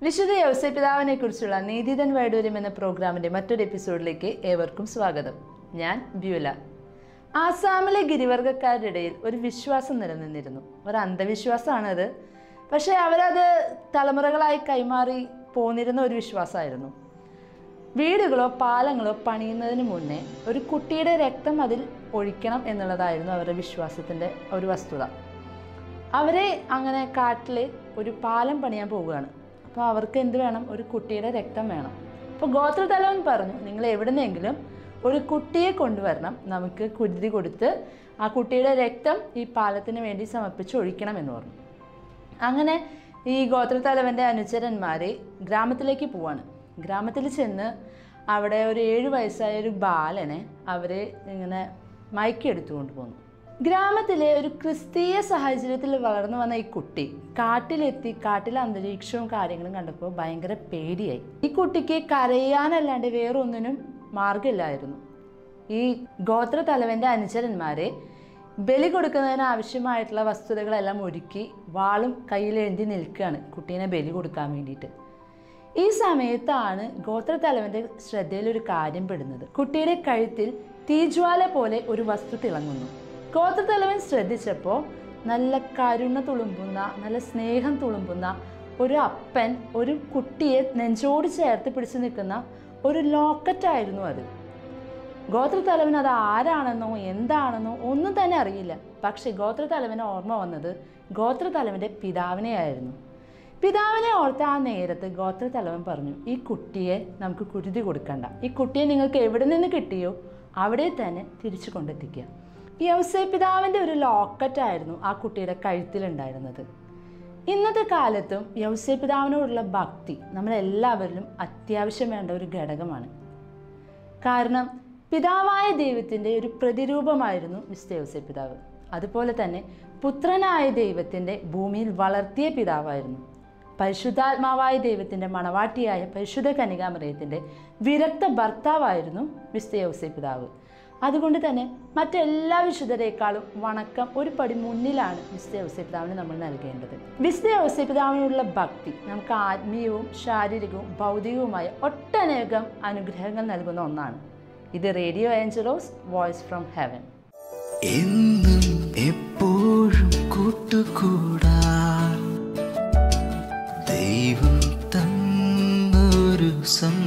വിശുദ്ധ യൗസപിതാവിനെ കുറിച്ചുള്ള നീതിതൻ വൈഡൂര്യം എന്ന പ്രോഗ്രാമിന്റെ മറ്റൊരു എപ്പിസോഡിലേക്ക് ഏവർക്കും സ്വാഗതം ഞാൻ ബ്യൂല ആസാമിലെ ഗിരിവർഗക്കാരുടെ ഇടയിൽ ഒരു വിശ്വാസം നിലനിന്നിരുന്നു ഒരു അന്ധവിശ്വാസമാണത് പക്ഷേ അവരത് തലമുറകളായി കൈമാറി പോന്നിരുന്ന ഒരു വിശ്വാസമായിരുന്നു വീടുകളോ പാലങ്ങളോ പണിയുന്നതിന് മുന്നേ ഒരു കുട്ടിയുടെ രക്തം അതിൽ ഒഴിക്കണം എന്നുള്ളതായിരുന്നു അവരുടെ വിശ്വാസത്തിൻ്റെ ഒരു വസ്തുത അവരെ അങ്ങനെ കാട്ടിൽ ഒരു പാലം പണിയാൻ പോവുകയാണ് അപ്പോൾ അവർക്ക് എന്ത് വേണം ഒരു കുട്ടിയുടെ രക്തം വേണം അപ്പോൾ ഗോത്രതലവൻ പറഞ്ഞു നിങ്ങൾ എവിടുന്നെങ്കിലും ഒരു കുട്ടിയെ കൊണ്ടുവരണം നമുക്ക് കുരുതി കൊടുത്ത് ആ കുട്ടിയുടെ രക്തം ഈ പാലത്തിന് വേണ്ടി സമർപ്പിച്ച് ഒഴിക്കണം എന്ന് പറഞ്ഞു അങ്ങനെ ഈ ഗോത്രത്തലവൻ്റെ അനുചരന്മാർ ഗ്രാമത്തിലേക്ക് പോവാണ് ഗ്രാമത്തിൽ ചെന്ന് അവിടെ ഒരു ഏഴ് വയസ്സായ ഒരു ബാലനെ അവർ ഇങ്ങനെ മയക്കിയെടുത്തുകൊണ്ട് പോന്നു ഗ്രാമത്തിലെ ഒരു ക്രിസ്തീയ സാഹചര്യത്തിൽ വളർന്നു വന്ന ഈ കുട്ടി കാട്ടിലെത്തി കാട്ടിലെ അന്തരീക്ഷവും കാര്യങ്ങളും കണ്ടപ്പോൾ ഭയങ്കര പേടിയായി ഈ കുട്ടിക്ക് കരയാനല്ലാണ്ട് വേറൊന്നിനും മാർഗമില്ലായിരുന്നു ഈ ഗോത്ര തലവൻ്റെ അനുചരന്മാരെ ബലി കൊടുക്കുന്നതിന് ആവശ്യമായിട്ടുള്ള വസ്തുതകളെല്ലാം ഒരുക്കി വാളും കയ്യിലേന്തി നിൽക്കുകയാണ് കുട്ടീനെ ബലി കൊടുക്കാൻ വേണ്ടിയിട്ട് ഈ സമയത്താണ് ഗോത്രത്തലവൻ്റെ ശ്രദ്ധയിൽ ഒരു കാര്യം പെടുന്നത് കുട്ടിയുടെ കഴുത്തിൽ തീജ്വാല പോലെ ഒരു വസ്തു തിളങ്ങുന്നു ഗോത്രത്തലവൻ ശ്രദ്ധിച്ചപ്പോൾ നല്ല കരുണ തുളുമ്പുന്ന നല്ല സ്നേഹം തുളുമ്പുന്ന ഒരു അപ്പൻ ഒരു കുട്ടിയെ നെഞ്ചോട് ചേർത്ത് പിടിച്ചു നിൽക്കുന്ന ഒരു ലോക്കറ്റായിരുന്നു അത് ഗോത്രത്തലവൻ അത് ആരാണെന്നോ എന്താണെന്നോ ഒന്നും തന്നെ അറിയില്ല പക്ഷെ ഗോത്രത്തലവന് ഓർമ്മ വന്നത് ഗോത്രത്തലവൻ്റെ പിതാവിനെയായിരുന്നു പിതാവിനെ ഓർത്ത് ആ നേരത്ത് ഗോത്രത്തലവൻ പറഞ്ഞു ഈ കുട്ടിയെ നമുക്ക് കുരുതി കൊടുക്കണ്ട ഈ കുട്ടിയെ നിങ്ങൾക്ക് എവിടെ നിന്ന് കിട്ടിയോ അവിടെ തന്നെ തിരിച്ചു കൊണ്ടെത്തിക്കുക ഈ യൗസേ പിതാവിൻ്റെ ഒരു ലോക്കറ്റായിരുന്നു ആ കുട്ടിയുടെ കഴുത്തിലുണ്ടായിരുന്നത് ഇന്നത്തെ കാലത്തും യൗസേ പിതാവിനോടുള്ള ഭക്തി നമ്മളെല്ലാവരിലും അത്യാവശ്യം വേണ്ട ഒരു ഘടകമാണ് കാരണം പിതാവായ ദൈവത്തിൻ്റെ ഒരു പ്രതിരൂപമായിരുന്നു മിസ്റ്റർ യൗസേ പിതാവ് അതുപോലെ തന്നെ പുത്രനായ ദൈവത്തിൻ്റെ ഭൂമിയിൽ വളർത്തിയ പിതാവായിരുന്നു പരിശുദ്ധാത്മാവായ ദൈവത്തിൻ്റെ മണവാട്ടിയായ പരിശുദ്ധ കനികാമറിയത്തിൻ്റെ വിരക്ത ഭർത്താവായിരുന്നു മിസ്റ്റർ യൗസേ പിതാവ് അതുകൊണ്ട് തന്നെ മറ്റെല്ലാ വിശുദ്ധരേക്കാളും വണക്കം ഒരു പടി മുന്നിലാണ് മിസ്റ്റർ യൗസേ പിതാവിന് നമ്മൾ നൽകേണ്ടത് മിസ്റ്റർ യൗസേ പിതാവിനുള്ള ഭക്തി നമുക്ക് ആത്മീയവും ശാരീരികവും ഭൗതികവുമായ ഒട്ടനേകം അനുഗ്രഹങ്ങൾ നൽകുന്ന ഒന്നാണ് ഇത് radio Angelos voice from heaven എന്നും എപ്പോഴും കൂട്ടുകൂടാ ദൈവം തന്നൊരു സം